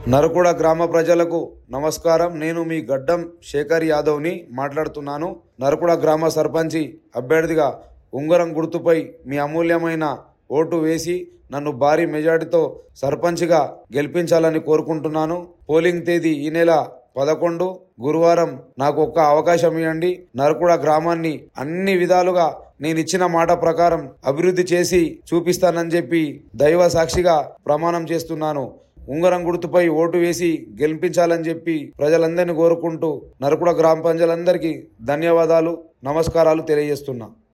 నరకుడ గ్రామ ప్రజలకు నమస్కారం నేను మీ గడ్డం శేఖర్ యాదవ్ని మాట్లాడుతున్నాను నరకుడ గ్రామ సర్పంచి అభ్యర్థిగా ఉంగరం గుర్తుపై మీ అమూల్యమైన ఓటు వేసి నన్ను భారీ మెజార్టీతో సర్పంచ్గా గెలిపించాలని కోరుకుంటున్నాను పోలింగ్ తేదీ ఈ నెల పదకొండు గురువారం నాకు ఒక్క అవకాశం ఇవ్వండి నరకుడ గ్రామాన్ని అన్ని విధాలుగా నేను ఇచ్చిన మాట ప్రకారం అభివృద్ధి చేసి చూపిస్తానని చెప్పి దైవ సాక్షిగా ప్రమాణం చేస్తున్నాను ఉంగరం గుర్తుపై ఓటు వేసి గెలిపించాలని చెప్పి ప్రజలందరినీ కోరుకుంటూ నరకుడ గ్రామ ప్రజలందరికీ ధన్యవాదాలు నమస్కారాలు తెలియజేస్తున్నా